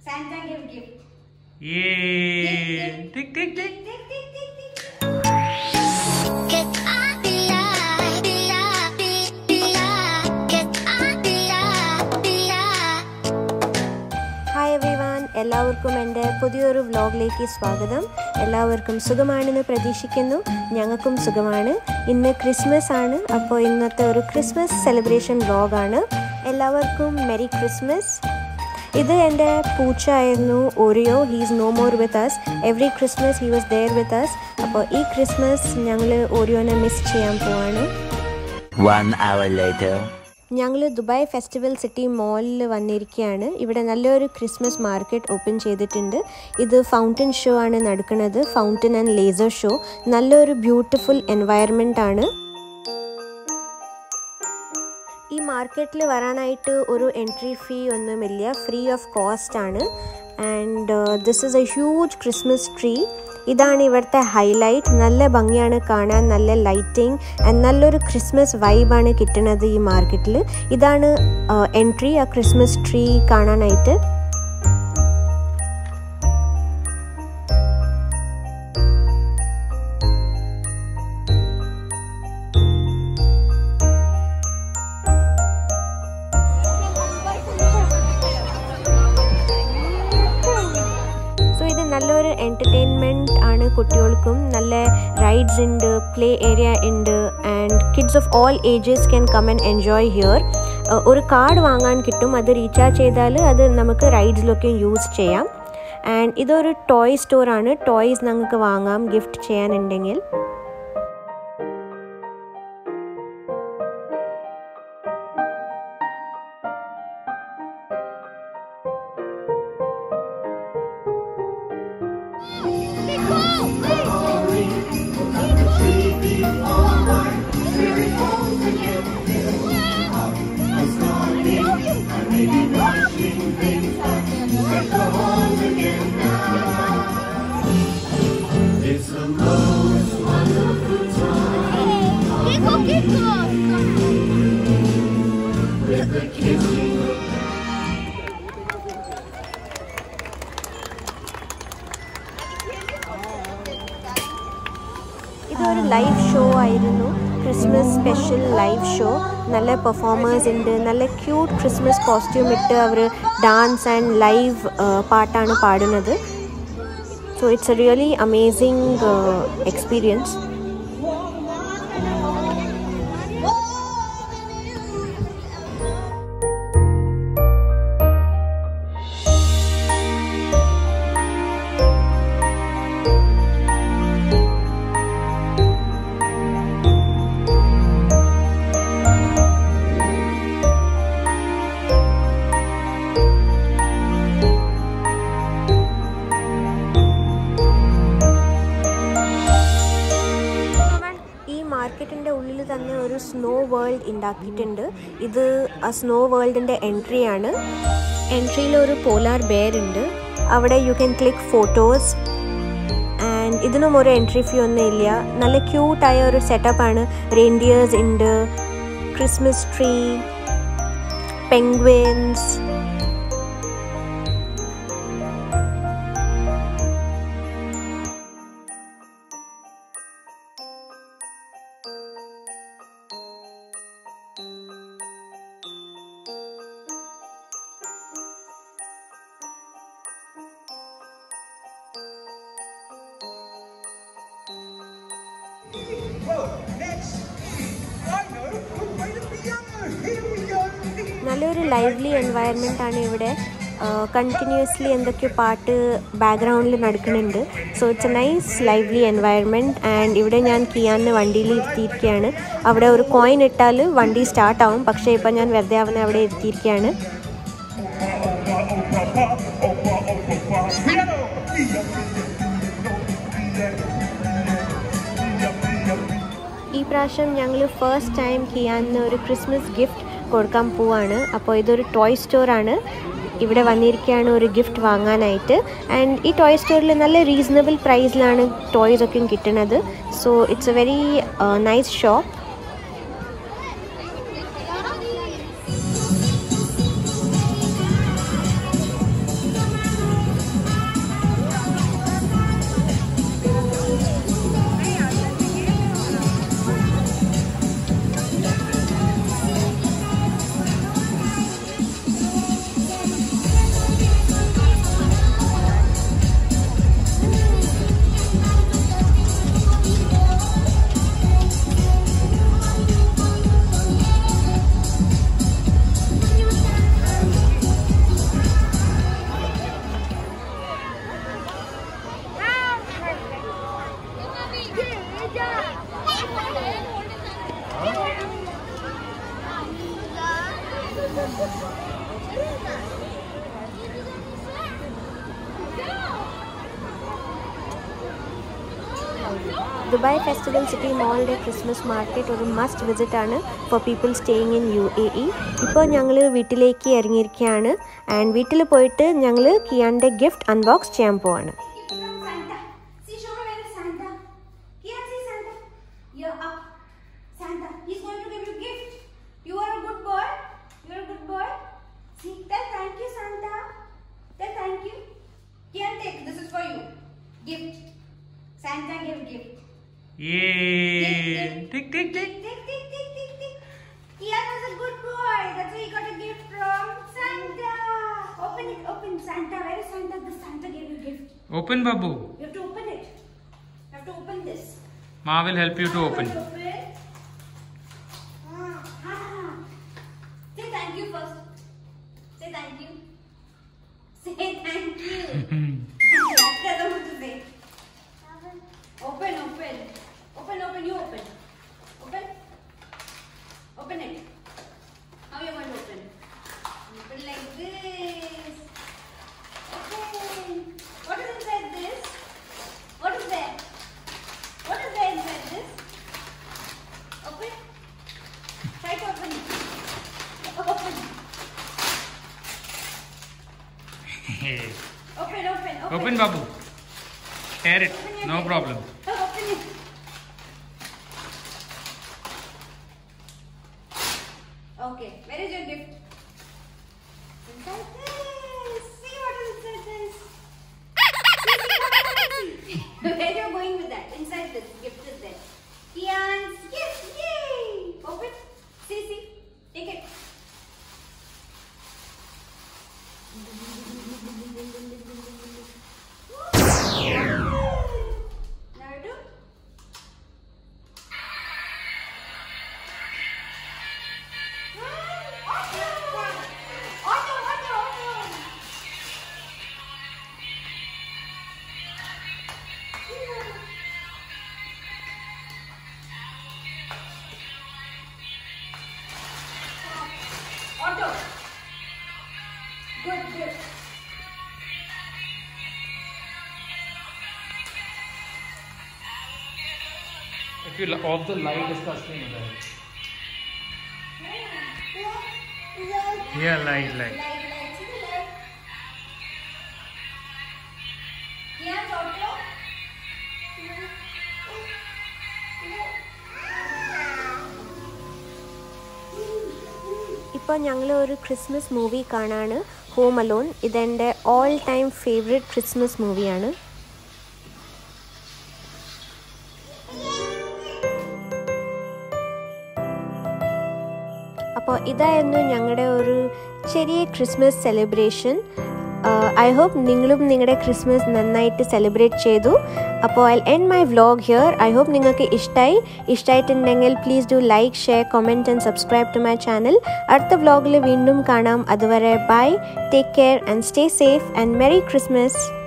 Santa give gift. Yay! Tick, tick, tick. Tick, tick, tick, tick. Get on the line, the line, the line. Get on the line, the line. Hi everyone എല്ലാവർക്കും എൻ്റെ പുതിയൊരു വ്ലോഗിലേക്ക് സ്വാഗതം എല്ലാവർക്കും സുഖമാണെന്ന് പ്രതീക്ഷിക്കുന്നു ഞങ്ങൾക്കും സുഖമാണ് ഇന്ന് ക്രിസ്മസ് ആണ് അപ്പോൾ ഇന്നത്തെ ഒരു ക്രിസ്മസ് സെലിബ്രേഷൻ വ്ലോഗാണ് എല്ലാവർക്കും മെരി ക്രിസ്മസ് ഇത് എൻ്റെ പൂച്ചയായിരുന്നു Oreo he's no more with us every Christmas he was there with us അപ്പോൾ ഈ ക്രിസ്മസ് ഞങ്ങൾ ഒറിയോനെ മിസ് ചെയ്യാൻ പോവാണ് One hour later. ഞങ്ങൾ ദുബായ് ഫെസ്റ്റിവൽ സിറ്റി മോളിൽ വന്നിരിക്കുകയാണ് ഇവിടെ നല്ലൊരു ക്രിസ്മസ് മാർക്കറ്റ് ഓപ്പൺ ചെയ്തിട്ടുണ്ട് ഇത് ഫൗണ്ടൻ ഷോ ആണ് നടക്കുന്നത് ഫൗണ്ടൻ ആൻഡ് ലേസർ ഷോ നല്ലൊരു ബ്യൂട്ടിഫുൾ എൻവയറമെൻ്റ് ആണ് ഈ മാർക്കറ്റിൽ വരാനായിട്ട് ഒരു എൻട്രി ഫീ ഒന്നുമില്ല ഫ്രീ ഓഫ് കോസ്റ്റ് ആണ് and this is a huge Christmas tree ഇതാണ് ഇവിടുത്തെ ഹൈലൈറ്റ് നല്ല ഭംഗിയാണ് കാണാൻ നല്ല ലൈറ്റിംഗ് ആൻഡ് നല്ലൊരു ക്രിസ്മസ് വൈബാണ് കിട്ടുന്നത് ഈ മാർക്കറ്റിൽ ഇതാണ് എൻട്രി ആ ക്രിസ്മസ് ട്രീ കാണാനായിട്ട് സോ ഇത് നല്ലൊരു എൻ്റർടൈൻമെൻറ്റ് ആണ് കുട്ടികൾക്കും നല്ല റൈഡ്സ് ഉണ്ട് പ്ലേ ഏരിയ ഉണ്ട് and kids of all ages can come and enjoy here ഒരു കാർഡ് വാങ്ങാൻ കിട്ടും അത് റീചാർജ് ചെയ്താൽ അത് നമുക്ക് റൈഡ്സിലൊക്കെ യൂസ് ചെയ്യാം ആൻഡ് ഇതൊരു ടോയ് സ്റ്റോറാണ് ടോയ്സ് നമുക്ക് വാങ്ങാം ഗിഫ്റ്റ് ചെയ്യാനുണ്ടെങ്കിൽ Kiko, Kiko. ഇതൊരു ലൈവ് ഷോ ആയിരുന്നു ക്രിസ്മസ് സ്പെഷ്യൽ ലൈവ് ഷോ നല്ല പെർഫോമേഴ്സ് ഉണ്ട് നല്ല ക്യൂട്ട് ക്രിസ്മസ് കോസ്റ്റ്യൂം ഇട്ട് അവർ ഡാൻസ് ആൻഡ് ലൈവ് പാട്ടാണ് പാടുന്നത് so it's a really amazing experience ഈ മാർക്കറ്റിൻ്റെ ഉള്ളിൽ തന്നെ ഒരു സ്നോ വേൾഡ് ഉണ്ടാക്കിയിട്ടുണ്ട് ഇത് ആ സ്നോ വേൾഡിൻ്റെ എൻട്രി ആണ് എൻട്രിയിൽ ഒരു പോലാർ ബെയർ ഉണ്ട് അവിടെ you can click photos and ഇതിനും ഒരു എൻട്രി ഫീ ഒന്നും ഇല്ല നല്ല ക്യൂട്ടായ ഒരു സെറ്റപ്പാണ് റെയിൻഡിയേഴ്സ് ഉണ്ട് ക്രിസ്മസ് ട്രീ പെങ്ക്വിൻസ് നല്ലൊരു ലൈവ്ലി എൻവയൺമെൻ്റ് ആണ് ഇവിടെ കണ്ടിന്യൂസ്ലി എന്തൊക്കെയോ പാട്ട് ബാക്ക്ഗ്രൗണ്ടിൽ നടക്കുന്നുണ്ട് so it's a nice lively environment and ഇവിടെ ഞാൻ കിയാന്ന് വണ്ടിയിൽ ഇരുത്തിയിരിക്കുകയാണ് അവിടെ ഒരു കോയിൻ ഇട്ടാൽ വണ്ടി സ്റ്റാർട്ട് ആവും പക്ഷേ ഇപ്പം ഞാൻ വെറുതെ അവനെ അവിടെ ഇരുത്തിയിരിക്കുകയാണ് ഈ പ്രാവശ്യം ഞങ്ങൾ ഫസ്റ്റ് ടൈം കിയാന്ന് ഒരു ക്രിസ്മസ് ഗിഫ്റ്റ് കൊടുക്കാൻ പോവാണ് അപ്പോൾ ഇതൊരു ടോയ് സ്റ്റോറാണ് ഇവിടെ വന്നിരിക്കുകയാണ് ഒരു ഗിഫ്റ്റ് വാങ്ങാനായിട്ട് ആൻഡ് ഈ ടോയ് സ്റ്റോറിൽ നല്ല റീസണബിൾ പ്രൈസിലാണ് ടോയ്സ് ഒക്കെ കിട്ടുന്നത് so it's a very nice shop Kiko. Dubai Festival City മോളിൻ്റെ ക്രിസ്മസ് മാർക്കറ്റ് ഒരു മസ്റ്റ് വിസിറ്റ് ആണ് for people staying in U A E ഇപ്പോൾ ഞങ്ങൾ വീട്ടിലേക്ക് ഇറങ്ങിയിരിക്കുകയാണ് ആൻഡ് വീട്ടിൽ പോയിട്ട് ഞങ്ങൾ കിയാൻ്റെ ഗിഫ്റ്റ് അൺബോക്സ് ചെയ്യാൻ പോവാണ് From Santa. See, show me where is Santa. Here, see Santa. You're up. Santa. He's going to give you gift. You are a good boy. You're a good boy. See, tell thank you, Santa. Tell thank you. Here, take. This is for you. Gift. Santa gave gift. Yay! Tick, tick, tick. Tick, tick, tick, tick, tick. Kian was a good boy. That's why he got a gift from Santa. Open it, open. Santa, where is Santa? The Santa gave you gift. Open, Babu. You have to open it. You have to open this. Ma will help you to open. Open. Ah, ah. Say thank you first. Say thank you. Say thank you. That's the other one to say. Open, open. Open, open. You open. Open. Open it. How you going to open? Open like this. Open. What is inside this? What is there? What is there inside this? Open. Try to open it. Open. Open, open, open. open, Babu. Tear it. Open your No gift. problem. Open it. Okay, where is your gift? Inside this. See what is inside this. See, see, see. Where you are going with that? Inside this gift is there. Kian's gift. Yay! Open. See, see. Take it. Number two. Auto, auto, auto. Auto. Good, good. If you off the light, इसका असली मजा है. Yeah, light, light. Light, light. See the light. Kian's auto. ഇപ്പോൾ ഞങ്ങൾ ഒരു Christmas movie കാണാണ് Home Alone ഇതെൻ്റെ all time favourite Christmas മൂവിയാണ് അപ്പോൾ ഇതായിരുന്നു ഞങ്ങളുടെ ഒരു ചെറിയ ക്രിസ്മസ് സെലിബ്രേഷൻ ഐ ഹോപ്പ് നിങ്ങളും നിങ്ങളുടെ ക്രിസ്മസ് നന്നായിട്ട് സെലിബ്രേറ്റ് ചെയ്തു അപ്പോൾ I end my vlog here I hope നിങ്ങൾക്ക് ഇഷ്ടമായി ഇഷ്ടമായിട്ടുണ്ടെങ്കിൽ please do like share comment and subscribe to my channel അടുത്ത വ്ലോഗിൽ വീണ്ടും കാണാം അതുവരെ bye take care and stay safe and merry Christmas